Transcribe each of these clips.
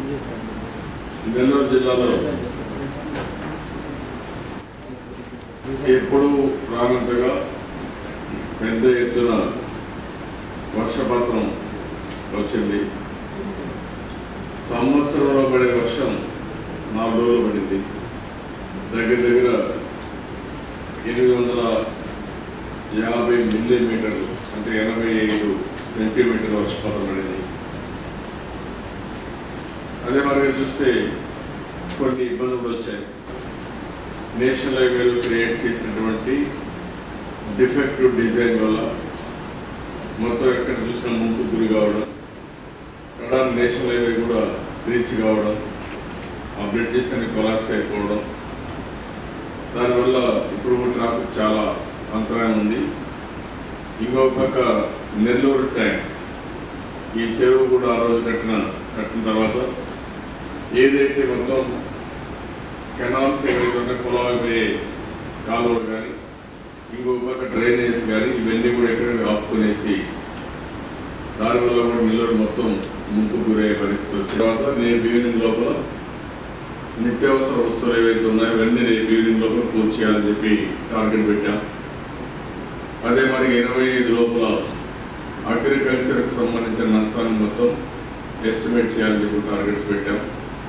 నెల్లూరు జిల్లాలో ఎప్పుడు రానంతగా పెద్ద ఎత్తున వర్షపాతం వచ్చింది సంవత్సరంలో పడే వర్షం నాలుగు రోజులు పడింది దగ్గర దగ్గర ఎనిమిది వందల యాభై మిల్లీమీటర్లు అంటే ఎనభై ఐదు సెంటీమీటర్ల వర్షపాతం పడింది అదే మరిగా చూస్తే కొన్ని ఇబ్బందులు వచ్చాయి నేషనల్ హైవేలు క్రియేట్ చేసినటువంటి డిఫెక్టివ్ డిజైన్ వల్ల మొత్తం ఎక్కడ చూసినా ముంపు గురి కావడం ప్రధాన నేషనల్ హైవే కూడా రీచ్ కావడం ఆ బ్రిడ్జెస్ అన్ని కొలాప్స్ అయిపోవడం దానివల్ల ఇప్పుడు ట్రాఫిక్ చాలా అంతరాయం ఉంది ఇంకో పక్క నెల్లూరు ట్యాంక్ ఈ చెరువు కూడా ఆ రోజు కట్టిన కట్టిన తర్వాత ఏదైతే మొత్తం కెనాల్స్ ఏవైతే ఉన్నాయో పొలాలు పోయే కాలువలు కానీ ఇంకో పక్క డ్రైనేజ్ కానీ ఇవన్నీ కూడా ఎక్కడ ఆపుకునేసి దానివల్ల కూడా నెల్లూరు మొత్తం ముంపు గురయ్యే పరిస్థితి వచ్చిన తర్వాత నేను ఈవినింగ్ లోపల నిత్యావసర వస్తువులు ఏవైతే ఉన్నాయో ఇవన్నీ రేపు ఈవినింగ్ లోపల పూర్తి చేయాలని చెప్పి టార్గెట్ పెట్టాం అదే మరి ఇరవై ఐదు లోపల అగ్రికల్చర్కి సంబంధించిన నష్టాన్ని మొత్తం ఎస్టిమేట్ చేయాలని చెప్పి టార్గెట్స్ పెట్టాం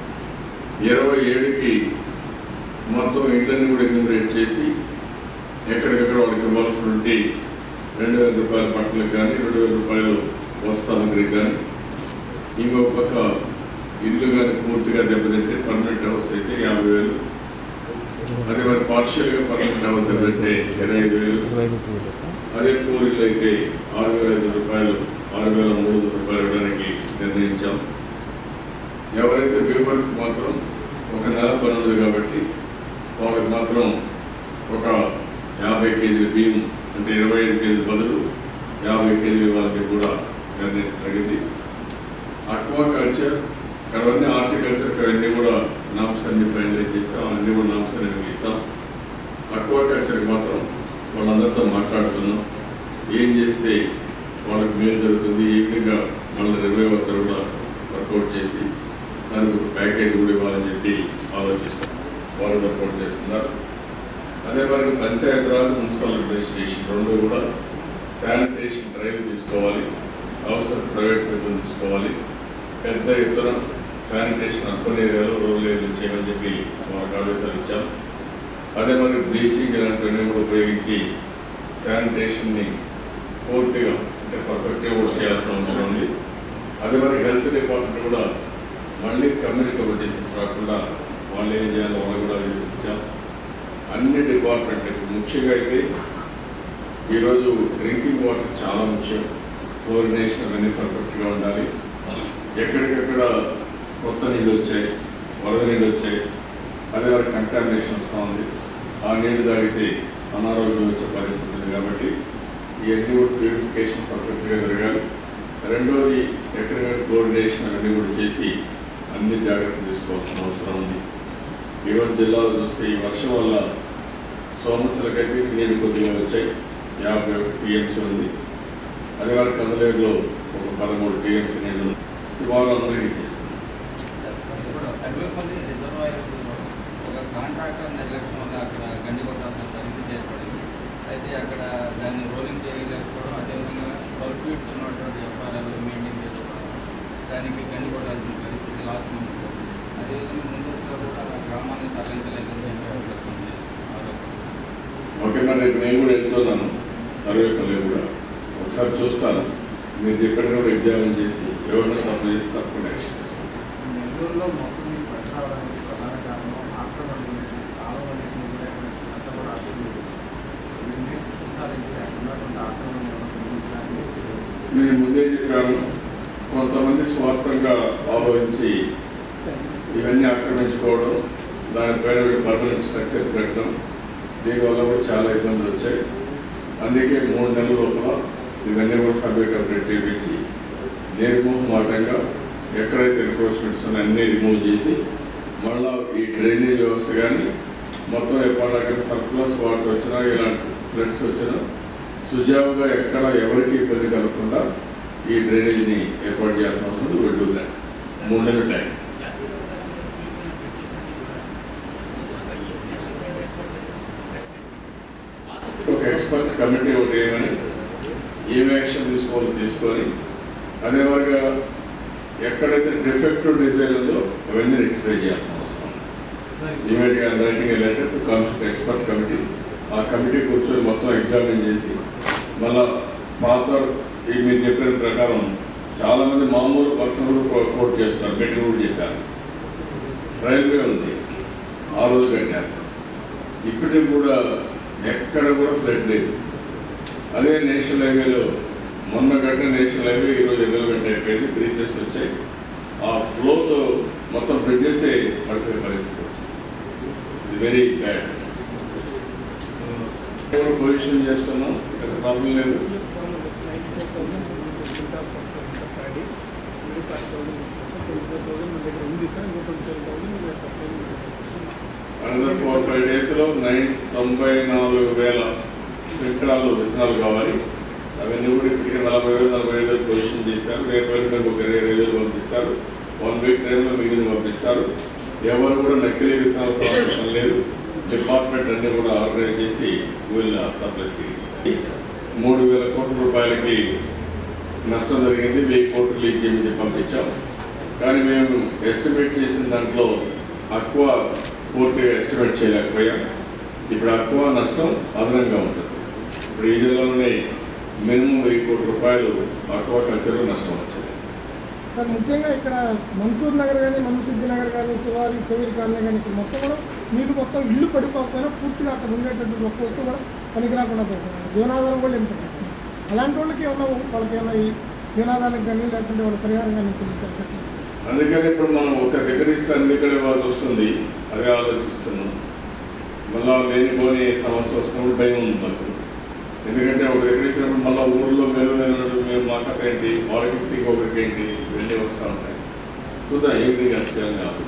ఇరవై ఏడుకి మొత్తం ఇంట్లన్నీ కూడా ఎన్యూమరేట్ చేసి ఎక్కడికెక్కడ వాళ్ళకి ఇవ్వాల్సినటువంటి రెండు వేల రూపాయల బట్టలకు కానీ రెండు వేల రూపాయలు వస్తాలకి కానీ ఇంకో పక్క ఇల్లు కానీ పూర్తిగా దెబ్బతింటే పర్మనెంట్ హౌస్ అయితే యాభై వేలు అదే మరి పార్షియల్గా పర్మనెంట్ హౌస్ దెబ్బతింటే ఇరవై ఐదు వేలు అదే పూరిలు అయితే ఆరు వేల ఐదు రూపాయలు ఆరు వేల మూడు వందల రూపాయలు ఇవ్వడానికి నిర్ణయించాం ఎవరైతే వ్యూవర్స్ మాత్రం ఒక నెల పనుంది కాబట్టి వాళ్ళకి మాత్రం ఒక యాభై కేజీల బియ్యం అంటే ఇరవై ఐదు కేజీల బదులు యాభై కేజీలు వాళ్ళకి కూడా నిర్ణయించగలిగింది అక్వా కల్చర్ అవన్నీ హార్టికల్చర్ అవన్నీ కూడా నామ్స్ అన్ని ఫైనలైజ్ చేస్తాం అన్ని కూడా నామ్స్ అనేవి ఇస్తాం అక్వా కల్చర్కి మాత్రం వాళ్ళందరితో మాట్లాడుతున్నాం ఏం చేస్తే వాళ్ళకి మేలు జరుగుతుంది ఏ విధంగా మళ్ళీ రివైవ్ అవుతారు కూడా వర్కౌట్ చేసి దానికి ఒక ప్యాకేజ్ కూడా ఇవ్వాలని చెప్పి ఆలోచిస్తాం వాళ్ళు వర్కౌట్ చేస్తున్నారు అదే మరి పంచాయతీరాజ్ మున్సిపల్ అడ్మినిస్ట్రేషన్ రెండు కూడా శానిటేషన్ డ్రైవ్ తీసుకోవాలి అవసరం ప్రైవేట్ పీపుల్ తీసుకోవాలి పెద్ద ఎత్తున శానిటేషన్ అర్బన్ ఏరియాలో రూరల్ ఏరియాలో చేయమని చెప్పి వాళ్ళకి ఆదేశాలు ఇచ్చాం అదే మరి బ్లీచింగ్ ఇలాంటివన్నీ కూడా ఉపయోగించి శానిటేషన్ని పూర్తిగా అంటే పర్ఫెక్ట్గా కూడా చేయాల్సిన అవసరం ఉంది అదే మరి హెల్త్ డిపార్ట్మెంట్ కూడా మళ్ళీ కమ్యూనికబుల్ డిసీజ్ రాకుండా వాళ్ళు ఏం చేయాలో వాళ్ళు కూడా ఆదేశించాం అన్ని డిపార్ట్మెంట్ ముఖ్యంగా అయితే ఈరోజు డ్రింకింగ్ వాటర్ చాలా ముఖ్యం క్లోరినేషన్ అవన్నీ పర్ఫెక్ట్గా ఉండాలి ఎక్కడికెక్కడ కొత్త నీళ్ళు వచ్చాయి వరద నీళ్ళు వచ్చాయి అదే వారికి కంటామినేషన్ వస్తూ ఉంది ఆ నీళ్లు తాగితే అనారోగ్యం వచ్చే పరిస్థితి ఉంది కాబట్టి ఇవన్నీ కూడా ప్యూరిఫికేషన్ పర్ఫెక్ట్గా జరగాలి రెండోది ఎక్కడికక్కడ క్లోరినేషన్ అవన్నీ కూడా చేసి అన్ని జాగ్రత్తలు తీసుకోవాల్సిన అవసరం ఉంది ఈరోజు జిల్లాలో చూస్తే ఈ వర్షం వల్ల సోమశిలకైతే నీళ్ళు కొద్దిగా వచ్చాయి యాభై ఒకటి టీఎంసీ ఉంది అదే వారి కందలేరులో ఒక పదమూడు టీఎంసీ నీళ్ళు ఉంది. ఇవాళ అందరికీ ఇచ్చేస్తుంది ఇప్పుడు సర్వేపల్లి రిజర్వాయర్ ఒక కాంట్రాక్టర్ నిర్లక్ష్యం వల్ల అక్కడ గండి కొట్టాల్సిన పరిస్థితి ఏర్పడింది అయితే అక్కడ దాన్ని రోలింగ్ చేయలేకపోవడం అదేవిధంగా ట్వెల్వ్ ఫీట్స్ ఉన్నటువంటి ఎఫ్ఆర్ఎల్ మెయింటైన్ చేసుకోవడం దానికి గండి కొట్టాల్సిన పరిస్థితి లాస్ట్ మంత్ అదేవిధంగా ముందస్తుగా కూడా ఆ గ్రామాన్ని తరలించలేదని చెప్పి అవకాశం ఉంది ఆరోపణ ఓకే మరి రేపు నేను కూడా వెళ్తున్నాను సర్వేపల్లి కూడా ఒకసారి చూస్తాను మీరు చెప్పిన కూడా ఎగ్జామిన్ చేసి ఎవరైనా తప్పు చేసి తప్పకుండా యాక్షన్ తీసుకుంటాను. నెల్లూరులో మొత్తం మీకు పట్టు రావడానికి ప్రధాన కారణం ఆక్రమణ కాలం అనేది కూడా అంతా కూడా అభివృద్ధి దీన్ని చూసారంటే అక్కడ ఉన్నటువంటి ఆక్రమణ తొలగించడానికి నేను ముందే చెప్పాను కొంతమంది స్వార్థంగా ఆలోచించి ఇవన్నీ ఆక్రమించుకోవడం దానిపైన వీళ్ళు పర్మనెంట్ స్ట్రక్చర్స్ పెట్టడం దీనివల్ల కూడా చాలా ఇబ్బందులు వచ్చాయి అందుకే మూడు నెలల లోపల ఇవన్నీ కూడా సర్వే కంప్లీట్ చేయించి నిర్మూలమాటంగా ఎక్కడైతే ఎన్క్రోచ్మెంట్స్ ఉన్నాయో అన్నీ రిమూవ్ చేసి మళ్ళా ఈ డ్రైనేజ్ వ్యవస్థ కానీ మొత్తం ఎప్పటికక్కడ సర్ప్లస్ వాటర్ వచ్చినా ఇలాంటి ఫ్లడ్స్ వచ్చినా సుజావుగా ఎక్కడ ఎవరికి ఇబ్బంది కలగకుండా ఈ డ్రైనేజ్ని ఏర్పాటు చేయాల్సిన అవసరం వెళ్ళుంది మూడు నెలల టైం ఎక్స్పర్ట్ కమిటీ ఒకటి వేయమని ఏం యాక్షన్ తీసుకోవాలో తీసుకొని అదే మరిగా ఎక్కడైతే డిఫెక్టివ్ డిజైన్ ఉందో అవన్నీ రెక్టిఫై చేయాల్సిన అవసరం ఉంది ఇమీడియట్గా writing letter to commission expert committee ఆ కమిటీ కూర్చొని మొత్తం ఎగ్జామిన్ చేసి మళ్ళా పాత ఈ మీరు చెప్పిన ప్రకారం చాలా మంది మామూలు పర్సనల్ కోట్ చేస్తారు మీటింగ్ కూడా చెప్పారు రైల్వే ఉంది ఆ రోజు కట్టారు ఇప్పటికి కూడా ఎక్కడ కూడా ఫ్లడ్ లేదు అదే నేషనల్ హైవేలో మొన్న కట్టిన నేషనల్ హైవే ఈరోజు డెవలప్మెంట్ అయిపోయింది బ్రిడ్జెస్ వచ్చాయి ఆ ఫ్లోతో మొత్తం బ్రిడ్జెస్ పడిపోయే పరిస్థితి వచ్చింది ఇది వెరీ బ్యాడ్ కూడా పొజిషన్ చేస్తున్నాం ఇక్కడ ప్రాబ్లం లేదు అనదర్ ఫోర్ ఫైవ్ డేస్లో నైన్ తొంభై నాలుగు వేల విత్తనాలు విత్తనాలు కావాలి అవన్నీ కూడా ఇప్పటికే నలభై వేలు నలభై ఐదు వేలు పొజిషన్ చేశారు రేపు వెళ్ళిన ఒక ఇరవై వేలు పంపిస్తారు వన్ వీక్ టైంలో మిగిలిన పంపిస్తారు ఎవరు కూడా నకిలీ విత్తనాలు అవసరం లేదు డిపార్ట్మెంట్ అన్ని కూడా ఆర్గనైజ్ చేసి వీళ్ళ సప్లై మూడు వేల కోట్ల రూపాయలకి నష్టం జరిగింది వెయ్యి కోట్లు లీక్ చేసి పంపించాం కానీ మేము ఎస్టిమేట్ చేసిన దాంట్లో ఎక్కువ పూర్తిగా ఎస్టిమేట్ చేయలేకపోయాం ఇప్పుడు ఎక్కువ నష్టం అదనంగా ఉంటుంది ఇప్పుడు ఈ జిల్లాలోనే మినిమం వెయ్యి కోట్ల రూపాయలు అక్వా కల్చర్లో నష్టం వచ్చింది సార్ ముఖ్యంగా ఇక్కడ మన్సూర్ నగర్ కానీ మన్సిద్ధి నగర్ కానీ శివారి శివరి కాలనీ కానీ ఇక్కడ మొత్తం కూడా నీళ్ళు మొత్తం ఇల్లు పడిపోకపోయినా పూర్తిగా అక్కడ ఉండేటటువంటి ఒక్క వస్తువు కూడా పనికి రాకుండా పోతుంది జీవనాధారం కూడా ఎంత అలాంటి వాళ్ళకి ఏమన్నా వాళ్ళకి ఏమన్నా ఈ జీవనాధారానికి కానీ లేకుంటే వాళ్ళ పరిహారం కానీ తెలియదు అందుకని ఇప్పుడు మనం ఒక దగ్గర ఇస్తే అన్ని దగ్గర ఇవ్వాల్సి వస్తుంది అదే ఆలోచిస్తున్నాం మళ్ళా లేనిపోని సమస్య వస్తున్నప్పుడు భయం ఉంది నాకు ఎందుకంటే ఒక దగ్గర ఇచ్చినప్పుడు మళ్ళీ ఊళ్ళో మేలు లేనప్పుడు మేము మాట్లాడ ఏంటి వాళ్ళకి ఇస్తే ఇంకొకరికి ఏంటి వెళ్ళి వస్తూ ఉంటాయి చూద్దాం ఏంటి కష్టంగా కాదు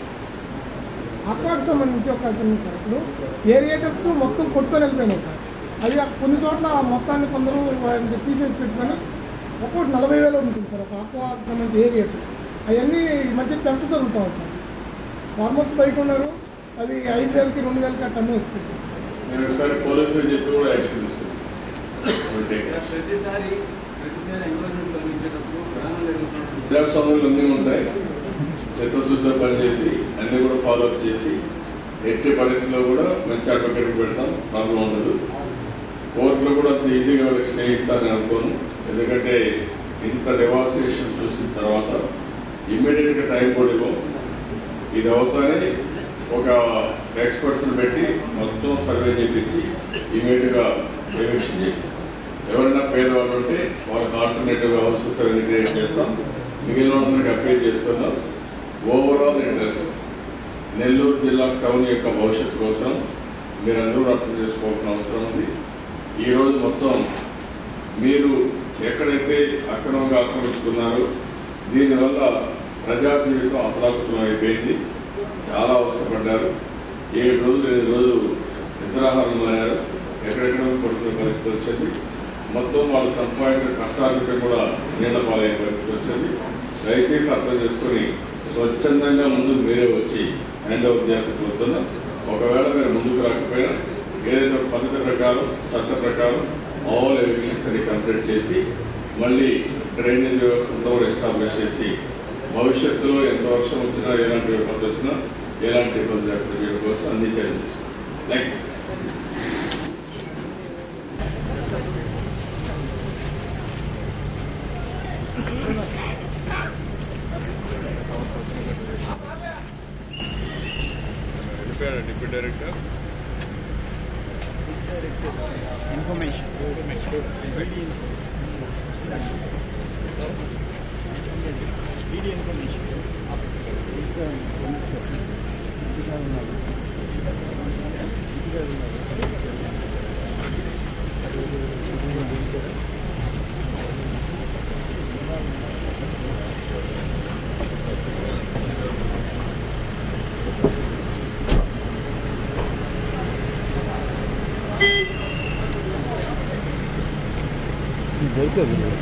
ఆక్వాకి సంబంధించి ఒక చిన్న సార్ ఇప్పుడు ఏరియేటర్స్ మొత్తం కొట్టుకొని వెళ్ళిపోయినాయి సార్ అవి ఆ కొన్ని చోట్ల ఆ మొత్తాన్ని కొందరు వాటిని తీసేసి పెట్టుకొని ఒక్కొక్కటి నలభై వేలు ఉంటుంది సార్ ఒక ఆక్వాకి సంబంధించి ఏరియేటర్ అవన్నీ ఈ మధ్య చెంట జరుగుతూ ఉంది సార్ ఫార్మర్స్ బయట ఉన్నారు అవి ఐదు వేలకి రెండు వేలకి అట్లా వేసుకుంటారు నేను ఒకసారి పోలీసులు చెప్పి కూడా యాక్షన్ తీసుకుంటాను ప్రతిసారి ప్రతిసారి ఎంక్వైరీమెంట్ కలిగించేటప్పుడు గ్రామాలు ఎదుర్కొంటున్న ప్రజాస్వామ్యాలు అన్నీ ఉంటాయి చిత్తశుద్ధ పనిచేసి అన్నీ కూడా ఫాలో అప్ చేసి ఎట్టి పరిస్థితిలో కూడా మంచి అడ్వకేట్ పెడతాం ప్రాబ్లం ఉండదు కోర్టులో కూడా అంత ఈజీగా వాళ్ళకి స్టే ఇస్తానని అనుకోను ఎందుకంటే ఇంత డెవాస్టేషన్ చూసిన తర్వాత ఇమ్మీడియట్గా టైం కూడా ఇవ్వం ఇది అవుతానే ఒక ఎక్స్పర్ట్స్ని పెట్టి మొత్తం సర్వే చేయించి ఇమీడియట్గా ఎవిక్షన్ చేయిస్తాం ఎవరైనా పేదవాళ్ళు ఉంటే వాళ్ళకి ఆల్టర్నేటివ్ హౌసెస్ అవన్నీ క్రియేట్ చేస్తాం మిగిలిన వాళ్ళందరికీ అప్పీల్ చేస్తున్నాం ఓవరాల్ ఇంట్రెస్ట్ నెల్లూరు జిల్లా టౌన్ యొక్క భవిష్యత్తు కోసం మీరందరూ అర్థం చేసుకోవాల్సిన అవసరం ఉంది ఈరోజు మొత్తం మీరు ఎక్కడైతే అక్రమంగా ఆక్రమించుకున్నారో దీనివల్ల ప్రజా జీవితం అతలాకుతం అయిపోయింది చాలా అవసరపడ్డారు ఏడు రోజులు ఎనిమిది రోజులు నిద్రాహారం మారారు ఎక్కడెక్కడ పడుతున్న పరిస్థితి వచ్చింది మొత్తం వాళ్ళు సంపాదించిన కష్టాలతో కూడా నీళ్ళ పాలయ్యే పరిస్థితి వచ్చింది దయచేసి అర్థం చేసుకొని స్వచ్ఛందంగా ముందుకు మీరే వచ్చి హ్యాండ్ ఓవర్ చేయాల్సి కోరుతున్నా ఒకవేళ మీరు ముందుకు రాకపోయినా ఏదైతే ఒక పద్ధతి ప్రకారం చట్ట ప్రకారం ఆల్ ఎవిక్షన్స్ అని కంప్లీట్ చేసి మళ్ళీ డ్రైనేజ్ వ్యవస్థ అంతా కూడా ఎస్టాబ్లిష్ చేసి భవిష్యత్తులో ఎంత వర్షం వచ్చినా ఎలాంటి విపత్తు వచ్చినా ఎలాంటి ఇబ్బంది లేకుండా చేయడం కోసం అన్ని చర్యలు తీసుకుంటాం థ్యాంక్ యూ డిప్యూటీ డైరెక్టర్ ఇది అవుతుంది